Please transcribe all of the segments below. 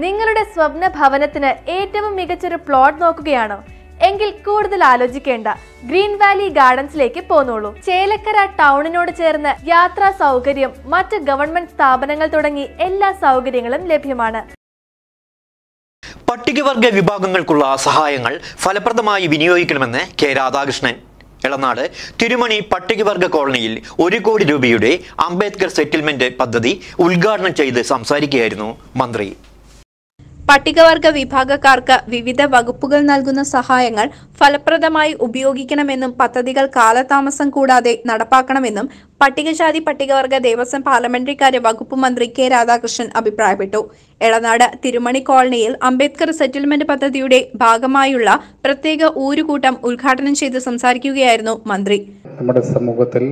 നിങ്ങളുടെ സ്വപ്ന ഭവനത്തിന് ഏറ്റവും മികച്ചൊരു പ്ലോട്ട് നോക്കുകയാണോ എങ്കിൽ കൂടുതൽ ആലോചിക്കേണ്ട ഗ്രീൻ വാലി ഗാർഡൻസിലേക്ക് പോന്നോളൂ ചേലക്കര ടൗണിനോട് ചേർന്ന് യാത്രാ സൗകര്യം മറ്റ് ഗവൺമെന്റ് സ്ഥാപനങ്ങൾ തുടങ്ങി എല്ലാ സൗകര്യങ്ങളും ലഭ്യമാണ് പട്ടികവർഗ വിഭാഗങ്ങൾക്കുള്ള സഹായങ്ങൾ ഫലപ്രദമായി വിനിയോഗിക്കണമെന്ന് കെ രാധാകൃഷ്ണൻ എളനാട് തിരുമണി പട്ടികവർഗ കോളനിയിൽ ഒരു കോടി രൂപയുടെ അംബേദ്കർ സെറ്റിൽമെന്റ് പദ്ധതി ഉദ്ഘാടനം ചെയ്ത് സംസാരിക്കുകയായിരുന്നു മന്ത്രി പട്ടികവർഗ വിഭാഗക്കാർക്ക് വിവിധ വകുപ്പുകൾ നൽകുന്ന സഹായങ്ങൾ ഫലപ്രദമായി ഉപയോഗിക്കണമെന്നും പദ്ധതികൾ കാലതാമസം കൂടാതെ നടപ്പാക്കണമെന്നും പട്ടികജാതി പട്ടികവർഗ ദേവസ്വം പാർലമെന്ററി കാര്യ വകുപ്പ് മന്ത്രി കെ രാധാകൃഷ്ണൻ അഭിപ്രായപ്പെട്ടു എളനാട് തിരുമണി കോളനിയിൽ അംബേദ്കർ സെറ്റിൽമെന്റ് പദ്ധതിയുടെ ഭാഗമായുള്ള പ്രത്യേക ഊരുകൂട്ടം ഉദ്ഘാടനം ചെയ്ത് സംസാരിക്കുകയായിരുന്നു മന്ത്രി നമ്മുടെ സമൂഹത്തിൽ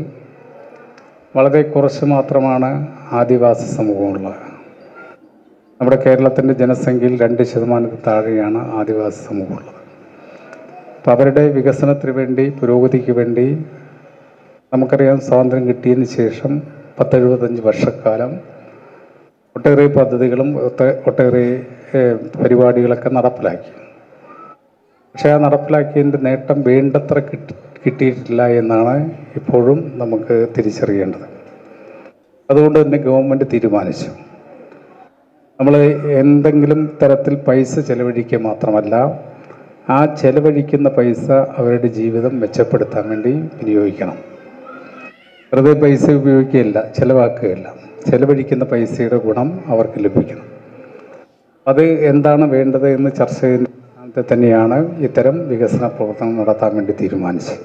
വളരെ കുറച്ച് മാത്രമാണ് ആദിവാസി സമൂഹമുള്ളത് നമ്മുടെ കേരളത്തിൻ്റെ ജനസംഖ്യയിൽ രണ്ട് ശതമാനത്തിൽ താഴെയാണ് ആദിവാസി സമൂഹമുള്ളത് അപ്പോൾ അവരുടെ വികസനത്തിന് വേണ്ടി പുരോഗതിക്ക് വേണ്ടി നമുക്കറിയാം സ്വാതന്ത്ര്യം കിട്ടിയതിന് ശേഷം പത്തെഴുപത്തഞ്ച് വർഷക്കാലം ഒട്ടേറെ പദ്ധതികളും ഒട്ടേ- ഒട്ടേറെ ഏഹ്, പരിപാടികളൊക്കെ നടപ്പിലാക്കി പക്ഷേ ആ നടപ്പിലാക്കിയതിൻ്റെ നേട്ടം വേണ്ടത്ര കിട്ടി കിട്ടിയിട്ടില്ല എന്നാണ് ഇപ്പോഴും നമുക്ക് തിരിച്ചറിയേണ്ടത് അതുകൊണ്ട് തന്നെ ഗവൺമെൻറ് തീരുമാനിച്ചു നമ്മൾ എന്തെങ്കിലും തരത്തിൽ പൈസ ചെലവഴിക്കുക മാത്രമല്ല ആ ചെലവഴിക്കുന്ന പൈസ അവരുടെ ജീവിതം മെച്ചപ്പെടുത്താൻ വേണ്ടി വിനിയോഗിക്കണം വെറുതെ പൈസ ഉപയോഗിക്കുകയില്ല ചിലവാക്കുകയില്ല ചെലവഴിക്കുന്ന പൈസയുടെ ഗുണം അവർക്ക് ലഭിക്കണം അത് എന്താണ് വേണ്ടത് എന്ന് ചർച്ച ചെയ്യുന്ന തന്നെയാണ് ഇത്തരം വികസന പ്രവർത്തനം നടത്താൻ വേണ്ടി തീരുമാനിച്ചത്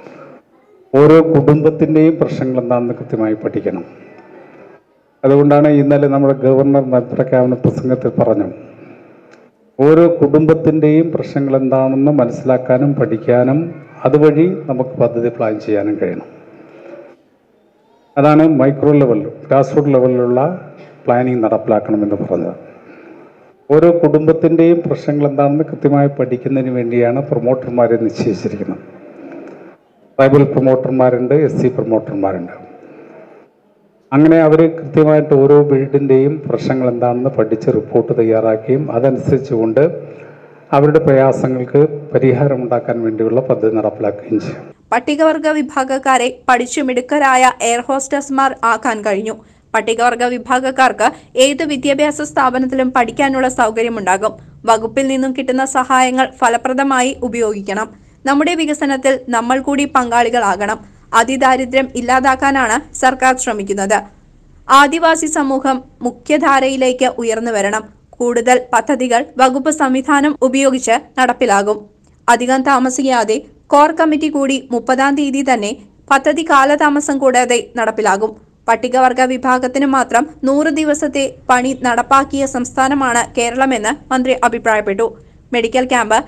ഓരോ കുടുംബത്തിൻ്റെയും പ്രശ്നങ്ങൾ എന്താണെന്ന് കൃത്യമായി പഠിക്കണം അതുകൊണ്ടാണ് ഇന്നലെ നമ്മുടെ ഗവർണർ പ്രഖ്യാപന പ്രസംഗത്തിൽ പറഞ്ഞു ഓരോ കുടുംബത്തിൻ്റെയും പ്രശ്നങ്ങൾ എന്താണെന്ന് മനസ്സിലാക്കാനും പഠിക്കാനും അതുവഴി നമുക്ക് പദ്ധതി പ്ലാൻ ചെയ്യാനും കഴിയണം അതാണ് മൈക്രോ ലെവൽ ഗ്രാസ് റൂട്ട് ലെവലിലുള്ള പ്ലാനിങ് നടപ്പിലാക്കണമെന്ന് പറഞ്ഞത് ഓരോ കുടുംബത്തിൻ്റെയും പ്രശ്നങ്ങൾ എന്താണെന്ന് കൃത്യമായി പഠിക്കുന്നതിന് വേണ്ടിയാണ് പ്രൊമോട്ടർമാരെ നിശ്ചയിച്ചിരിക്കുന്നത് ട്രൈബൽ പ്രൊമോട്ടർമാരുണ്ട് എസ് സി പ്രൊമോട്ടർമാരുണ്ട് അങ്ങനെ അവർ കൃത്യമായിട്ട് ഓരോ വീടിൻ്റെയും പ്രശ്നങ്ങൾ എന്താണെന്ന് പഠിച്ച് റിപ്പോർട്ട് തയ്യാറാക്കുകയും അതനുസരിച്ചുകൊണ്ട് അവരുടെ പ്രയാസങ്ങൾക്ക് പരിഹാരമുണ്ടാക്കാൻ വേണ്ടിയുള്ള പദ്ധതി നടപ്പിലാക്കുകയും ചെയ്യും പട്ടികവർഗ വിഭാഗക്കാരെ പഠിച്ചു മിടുക്കരായ എയർ ഹോസ്റ്റസ്മാർ ആക്കാൻ കഴിഞ്ഞു പട്ടികവർഗ വിഭാഗക്കാർക്ക് ഏത് വിദ്യാഭ്യാസ സ്ഥാപനത്തിലും പഠിക്കാനുള്ള സൗകര്യമുണ്ടാകും വകുപ്പിൽ നിന്നും കിട്ടുന്ന സഹായങ്ങൾ ഫലപ്രദമായി ഉപയോഗിക്കണം നമ്മുടെ വികസനത്തിൽ നമ്മൾ കൂടി പങ്കാളികളാകണം അതിദാരിദ്ര്യം ഇല്ലാതാക്കാനാണ് സർക്കാർ ശ്രമിക്കുന്നത് ആദിവാസി സമൂഹം മുഖ്യധാരയിലേക്ക് ഉയർന്നു വരണം കൂടുതൽ പദ്ധതികൾ വകുപ്പ് സംവിധാനം ഉപയോഗിച്ച് നടപ്പിലാകും അധികം താമസിയാതെ കോർ കമ്മിറ്റി കൂടി മുപ്പതാം തീയതി തന്നെ പദ്ധതി കാലതാമസം കൂടാതെ നടപ്പിലാകും പട്ടികവർഗ വിഭാഗത്തിന് മാത്രം നൂറ് ദിവസത്തെ പണി നടപ്പാക്കിയ സംസ്ഥാനമാണ് കേരളമെന്ന് മന്ത്രി അഭിപ്രായപ്പെട്ടു മെഡിക്കൽ ക്യാമ്പ്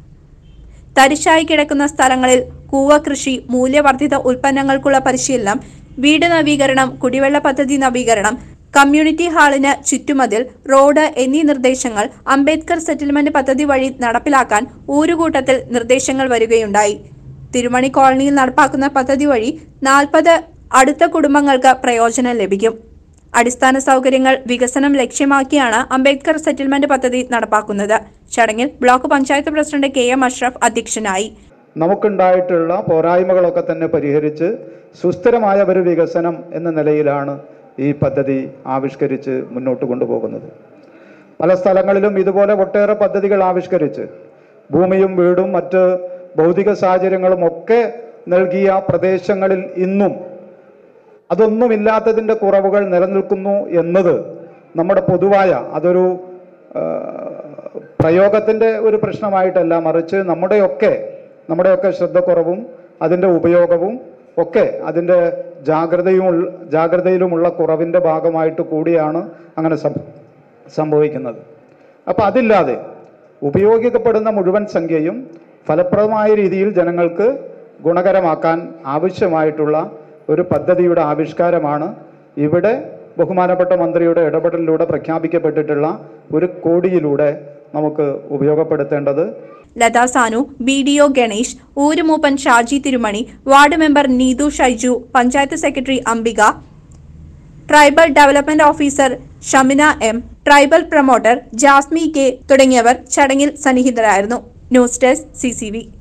തരിശായി കിടക്കുന്ന സ്ഥലങ്ങളിൽ കൂവ കൃഷി മൂല്യവർദ്ധിത ഉൽപ്പന്നങ്ങൾക്കുള്ള പരിശീലനം വീട് നവീകരണം കുടിവെള്ള പദ്ധതി നവീകരണം കമ്മ്യൂണിറ്റി ഹാളിന് ചുറ്റുമതിൽ റോഡ് എന്നീ നിർദ്ദേശങ്ങൾ അംബേദ്കർ സെറ്റിൽമെന്റ് പദ്ധതി വഴി നടപ്പിലാക്കാൻ ഊരുകൂട്ടത്തിൽ നിർദ്ദേശങ്ങൾ വരികയുണ്ടായി തിരുമണി കോളനിയിൽ നടപ്പാക്കുന്ന പദ്ധതി വഴി നാൽപ്പത് അടുത്ത കുടുംബങ്ങൾക്ക് പ്രയോജനം ലഭിക്കും അടിസ്ഥാന സൗകര്യങ്ങൾ വികസനം ലക്ഷ്യമാക്കിയാണ് അംബേദ്കർ സെറ്റിൽമെന്റ് പദ്ധതി നടപ്പാക്കുന്നത് ചടങ്ങിൽ block panchayat president K M Ashraf അധ്യക്ഷനായി നമുക്കുണ്ടായിട്ടുള്ള പോരായ്മകളൊക്കെ തന്നെ പരിഹരിച്ച് സുസ്ഥിരമായ ഒരു വികസനം എന്ന നിലയിലാണ് ഈ പദ്ധതി ആവിഷ്കരിച്ച് മുന്നോട്ട് കൊണ്ടുപോകുന്നത് പല സ്ഥലങ്ങളിലും ഇതുപോലെ ഒട്ടേറെ പദ്ധതികൾ ആവിഷ്കരിച്ച് ഭൂമിയും വീടും മറ്റ് ഭൗതിക സാഹചര്യങ്ങളും ഒക്കെ നൽകിയ പ്രദേശങ്ങളിൽ ഇന്നും അതൊന്നുമില്ലാത്തതിൻ്റെ കുറവുകൾ നിലനിൽക്കുന്നു എന്നത് നമ്മുടെ പൊതുവായ അതൊരു ആ, പ്രയോഗത്തിൻ്റെ ഒരു പ്രശ്നമായിട്ടല്ല മറിച്ച് നമ്മുടെയൊക്കെ നമ്മുടെയൊക്കെ ശ്രദ്ധക്കുറവും അതിൻ്റെ ഉപയോഗവും ഒക്കെ അതിൻ്റെ ജാഗ്രതയും ഉള്ള- ജാഗ്രതയിലുമുള്ള കുറവിൻ്റെ ഭാഗമായിട്ട് കൂടിയാണ് അങ്ങനെ സം- സംഭവിക്കുന്നത് അപ്പം അതില്ലാതെ ഉപയോഗിക്കപ്പെടുന്ന മുഴുവൻ സംഖ്യയും ഫലപ്രദമായ രീതിയിൽ ജനങ്ങൾക്ക് ഗുണകരമാക്കാൻ ആവശ്യമായിട്ടുള്ള ഒരു പദ്ധതിയുടെ ആവിഷ്കാരമാണ് ഇവിടെ ബഹുമാനപ്പെട്ട മന്ത്രിയുടെ ഇടപെടലിലൂടെ പ്രഖ്യാപിക്കപ്പെട്ടിട്ടുള്ള ഒരു കോടിയിലൂടെ നമുക്ക് ഉപയോഗപ്പെടുത്തേണ്ടത് Latha Sanu B D O Ganesh ഊരുമൂപ്പൻ Shaji Thirumani ward member Neethu Shaiju panchayat secretary Ambika tribal development officer Shamina M tribal promoter Jasmi K തുടങ്ങിയവർ ചടങ്ങിൽ സന്നിഹിതരായിരുന്നു ന്യൂസ് ഡെസ്ക് സി